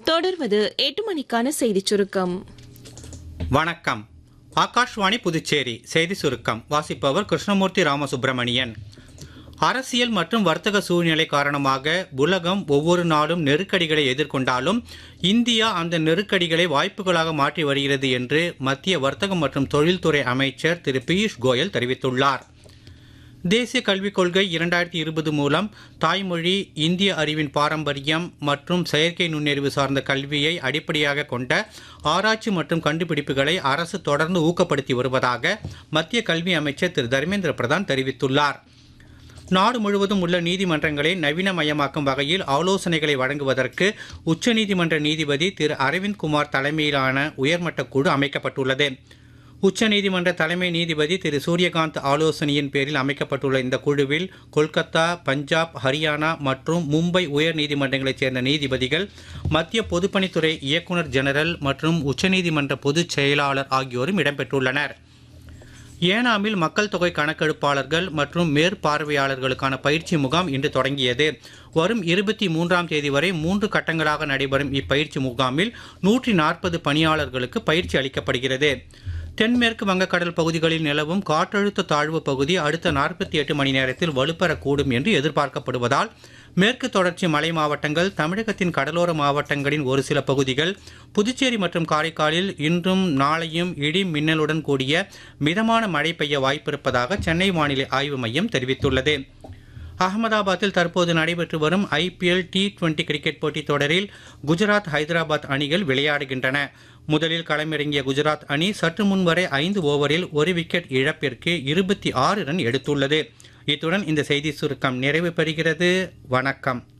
தொடர்வது எட்டு மணிக்கான செய்திச் சுருக்கம் வணக்கம் ஆகாஷ்வாணி புதுச்சேரி செய்தி சுருக்கம் வாசிப்பவர் கிருஷ்ணமூர்த்தி ராமசுப்பிரமணியன் அரசியல் மற்றும் வர்த்தக சூழ்நிலை காரணமாக உலகம் ஒவ்வொரு நாளும் நெருக்கடிகளை எதிர்கொண்டாலும் இந்தியா அந்த நெருக்கடிகளை வாய்ப்புகளாக மாற்றி வருகிறது என்று மத்திய வர்த்தகம் மற்றும் தொழில்துறை அமைச்சர் திரு பியூஷ் கோயல் தெரிவித்துள்ளார் தேசிய கல்விக் கொள்கை இரண்டாயிரத்தி இருபது மூலம் தாய்மொழி இந்திய அறிவின் பாரம்பரியம் மற்றும் செயற்கை நுண்ணறிவு சார்ந்த கல்வியை அடிப்படையாக கொண்ட ஆராய்ச்சி மற்றும் கண்டுபிடிப்புகளை அரசு தொடர்ந்து ஊக்கப்படுத்தி வருவதாக மத்திய கல்வி அமைச்சர் திரு தர்மேந்திர பிரதான் தெரிவித்துள்ளார் நாடு முழுவதும் உள்ள நீதிமன்றங்களை நவீனமயமாக்கும் வகையில் ஆலோசனைகளை வழங்குவதற்கு உச்சநீதிமன்ற நீதிபதி திரு அரவிந்த் குமார் தலைமையிலான உயர்மட்ட குழு அமைக்கப்பட்டுள்ளது உச்சநீதிமன்ற தலைமை நீதிபதி திரு சூரியகாந்த் ஆலோசனையின் பேரில் அமைக்கப்பட்டுள்ள இந்த குழுவில் கொல்கத்தா பஞ்சாப் ஹரியானா மற்றும் மும்பை உயர் நீதிமன்றங்களைச் சேர்ந்த நீதிபதிகள் மத்திய பொதுப்பணித்துறை இயக்குநர் ஜெனரல் மற்றும் உச்சநீதிமன்ற பொதுச் செயலாளர் ஆகியோரும் இடம்பெற்றுள்ளனர் ஏனாமில் மக்கள் தொகை கணக்கெடுப்பாளர்கள் மற்றும் மேற்பார்வையாளர்களுக்கான பயிற்சி முகாம் இன்று தொடங்கியது வரும் இருபத்தி மூன்றாம் தேதி வரை மூன்று கட்டங்களாக நடைபெறும் இப்பயிற்சி முகாமில் நூற்றி நாற்பது பணியாளர்களுக்கு பயிற்சி அளிக்கப்படுகிறது தென்மேற்கு வங்கக்கடல் பகுதிகளில் நிலவும் காற்றழுத்த தாழ்வு பகுதி அடுத்த நாற்பத்தி எட்டு மணி நேரத்தில் வலுப்பெறக்கூடும் என்று எதிர்பார்க்கப்படுவதால் மேற்கு தொடர்ச்சி மலை மாவட்டங்கள் தமிழகத்தின் கடலோர மாவட்டங்களின் ஒரு சில பகுதிகள் புதுச்சேரி மற்றும் காரைக்காலில் இன்றும் நாளையும் இடி மின்னலுடன் கூடிய மிதமான மழை பெய்ய வாய்ப்பிருப்பதாக சென்னை வானிலை ஆய்வு மையம் தெரிவித்துள்ளது அகமதாபாத்தில் தற்போது நடைபெற்று வரும் ஐபிஎல் டி டுவெண்டி கிரிக்கெட் போட்டித் தொடரில் குஜராத் ஹைதராபாத் அணிகள் விளையாடுகின்றன முதலில் களமிறங்கிய குஜராத் அணி சற்று முன் வரை ஐந்து ஓவரில் ஒரு விக்கெட் இழப்பிற்கு இருபத்தி ஆறு ரன் எடுத்துள்ளது இத்துடன் இந்த செய்தி சுருக்கம் நிறைவு பெறுகிறது வணக்கம்